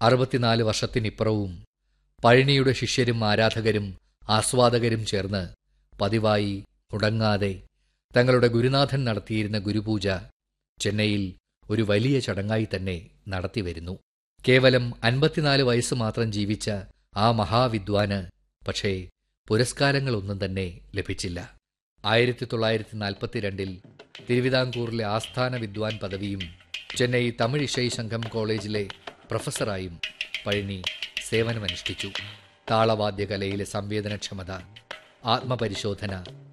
അറുപത്തിനാല് വർഷത്തിനിപ്പുറവും പഴനിയുടെ ശിഷ്യരും ആരാധകരും ആസ്വാദകരും ചേർന്ന് പതിവായി മുടങ്ങാതെ തങ്ങളുടെ ഗുരുനാഥൻ നടത്തിയിരുന്ന ഗുരുപൂജ ചെന്നൈയിൽ ഒരു വലിയ ചടങ്ങായി തന്നെ നടത്തിവരുന്നു കേവലം അൻപത്തിനാല് വയസ്സ് മാത്രം ജീവിച്ച ആ മഹാവിദ്വാന് പക്ഷേ പുരസ്കാരങ്ങളൊന്നും തന്നെ ലഭിച്ചില്ല ആയിരത്തി തൊള്ളായിരത്തി നാൽപ്പത്തിരണ്ടിൽ തിരുവിതാംകൂറിലെ ആസ്ഥാന വിദ്വാൻ പദവിയും ചെന്നൈ തമിഴ് ഇഷൈ സംഘം കോളേജിലെ പ്രൊഫസറായും പഴനി സേവനമനുഷ്ഠിച്ചു താളവാദ്യകലയിലെ സംവേദനക്ഷമത ആത്മപരിശോധന